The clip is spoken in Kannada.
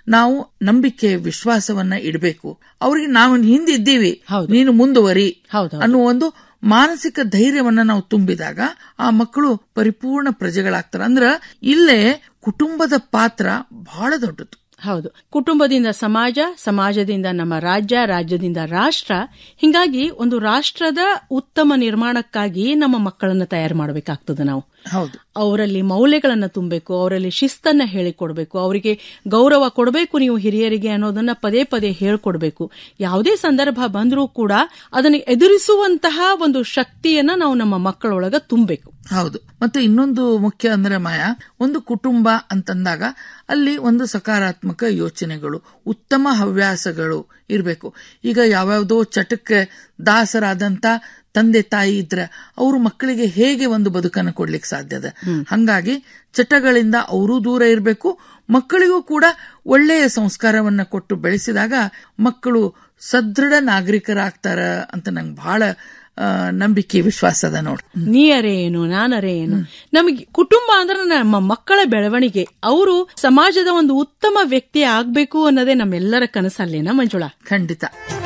ನಾವು ನಂಬಿಕೆ ವಿಶ್ವಾಸವನ್ನ ಇಡಬೇಕು ಅವ್ರಿಗೆ ನಾವು ಹಿಂದಿದ್ದೀವಿ ಹೌದು. ನೀನು ಮುಂದುವರಿ ಹೌದು, ಹೌದು. ಅನ್ನುವ ಒಂದು ಮಾನಸಿಕ ಧೈರ್ಯವನ್ನ ನಾವು ತುಂಬಿದಾಗ ಆ ಮಕ್ಕಳು ಪರಿಪೂರ್ಣ ಪ್ರಜೆಗಳಾಗ್ತಾರೆ ಅಂದ್ರ ಇಲ್ಲೇ ಕುಟುಂಬದ ಪಾತ್ರ ಬಹಳ ದೊಡ್ಡದು ಹೌದು ಕುಟುಂಬದಿಂದ ಸಮಾಜ ಸಮಾಜದಿಂದ ನಮ್ಮ ರಾಜ್ಯ ರಾಜ್ಯದಿಂದ ರಾಷ್ಟ್ರ ಹಿಂಗಾಗಿ ಒಂದು ರಾಷ್ಟ್ರದ ಉತ್ತಮ ನಿರ್ಮಾಣಕ್ಕಾಗಿ ನಮ್ಮ ಮಕ್ಕಳನ್ನ ತಯಾರು ಮಾಡಬೇಕಾಗ್ತದೆ ನಾವು ಹೌದು ಅವರಲ್ಲಿ ಮೌಲ್ಯಗಳನ್ನ ತುಂಬಬೇಕು ಅವರಲ್ಲಿ ಶಿಸ್ತನ್ನ ಹೇಳಿಕೊಡ್ಬೇಕು ಅವರಿಗೆ ಗೌರವ ಕೊಡಬೇಕು ನೀವು ಹಿರಿಯರಿಗೆ ಅನ್ನೋದನ್ನ ಪದೇ ಪದೇ ಹೇಳ್ಕೊಡ್ಬೇಕು ಯಾವುದೇ ಸಂದರ್ಭ ಬಂದರೂ ಕೂಡ ಅದನ್ನು ಎದುರಿಸುವಂತಹ ಒಂದು ಶಕ್ತಿಯನ್ನ ನಾವು ನಮ್ಮ ಮಕ್ಕಳೊಳಗ ತುಂಬಬೇಕು ಹೌದು ಮತ್ತೆ ಇನ್ನೊಂದು ಮುಖ್ಯ ಅಂದ್ರೆ ಮಾಯ ಒಂದು ಕುಟುಂಬ ಅಂತಂದಾಗ ಅಲ್ಲಿ ಒಂದು ಸಕಾರಾತ್ಮಕ ಯೋಚನೆಗಳು ಉತ್ತಮ ಹವ್ಯಾಸಗಳು ಇರಬೇಕು ಈಗ ಯಾವ್ಯಾವ್ದೋ ಚಟಕ್ಕೆ ದಾಸರಾದಂತ ತಂದೆ ತಾಯಿ ಇದ್ರೆ ಅವರು ಮಕ್ಕಳಿಗೆ ಹೇಗೆ ಒಂದು ಬದುಕನ್ನು ಕೊಡ್ಲಿಕ್ಕೆ ಸಾಧ್ಯದ ಹಂಗಾಗಿ ಚಟಗಳಿಂದ ಅವರೂ ದೂರ ಇರಬೇಕು ಮಕ್ಕಳಿಗೂ ಕೂಡ ಒಳ್ಳೆಯ ಸಂಸ್ಕಾರವನ್ನ ಕೊಟ್ಟು ಬೆಳೆಸಿದಾಗ ಮಕ್ಕಳು ಸದೃಢ ನಾಗರಿಕರಾಗ್ತಾರ ಅಂತ ನಂಗೆ ಬಹಳ ಆ, ನಂಬಿಕೆ ವಿಶ್ವಾಸ ಅದ ನೋಡಿ ನೀಯರೇ ಏನು ನಾನರೇ ಏನು ನಮಗೆ ಕುಟುಂಬ ಅಂದ್ರೆ ನಮ್ಮ ಮಕ್ಕಳ ಬೆಳವಣಿಗೆ ಅವರು ಸಮಾಜದ ಒಂದು ಉತ್ತಮ ವ್ಯಕ್ತಿ ಆಗ್ಬೇಕು ಅನ್ನೋದೇ ನಮ್ಮೆಲ್ಲರ ಕನಸಲ್ಲೇನ ಮಂಜುಳಾ ಖಂಡಿತ